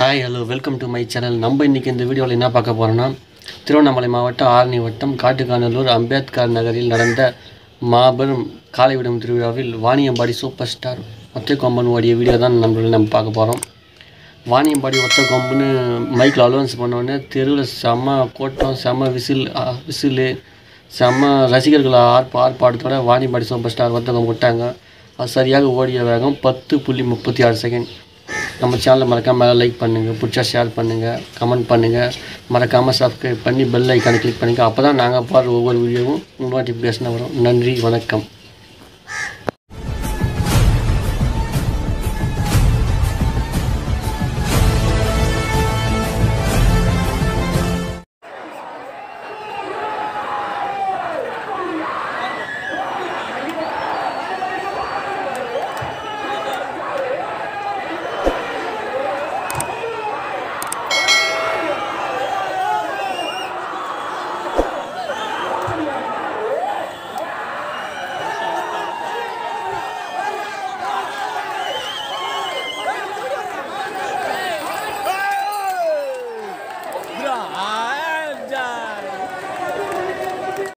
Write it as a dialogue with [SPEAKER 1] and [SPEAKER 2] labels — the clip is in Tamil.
[SPEAKER 1] hi hello welcome to my channel நம்ம இன்றைக்கி இந்த வீடியோவில் என்ன பார்க்க போகிறோன்னா திருவண்ணாமலை மாவட்டம் ஆரணி வட்டம் காட்டுக்கானலூர் அம்பேத்கர் நகரில் நடந்த மாபெரும் காலை விடும் திருவிழாவில் வாணியம்பாடி சூப்பர் ஸ்டார் ஒத்தை கொம்பன் ஓடிய வீடியோ தான் நம்மள நம்ம பார்க்க போகிறோம் வாணியம்பாடி ஒத்த கொம்புன்னு மைக்கில் அலோன்ஸ் பண்ணோடனே தெருவில் செம்ம கூட்டம் செம்ம விசில் ஆ, விசிலு செம்ம ரசிகர்கள் ஆர்ப்ப ஆர்ப்பாட்டத்தோட வாணியம்பாடி சூப்பர் ஸ்டார் ஒத்த கொம்பு விட்டாங்க அது சரியாக ஓடிய வேகம் பத்து புள்ளி முப்பத்தி ஆறு செகண்ட் நம்ம சேனலை மறக்காமல் லைக் பண்ணுங்கள் பிடிச்சா ஷேர் பண்ணுங்கள் கமெண்ட் பண்ணுங்கள் மறக்காமல் சப்ஸ்கிரைப் பண்ணி பெல் ஐக்கானை கிளிக் பண்ணுங்கள் அப்போ தான் நாங்கள் போடுற ஒவ்வொரு வீடியோவும் நோட்டிஃபிகேஷன் வரும் நன்றி வணக்கம்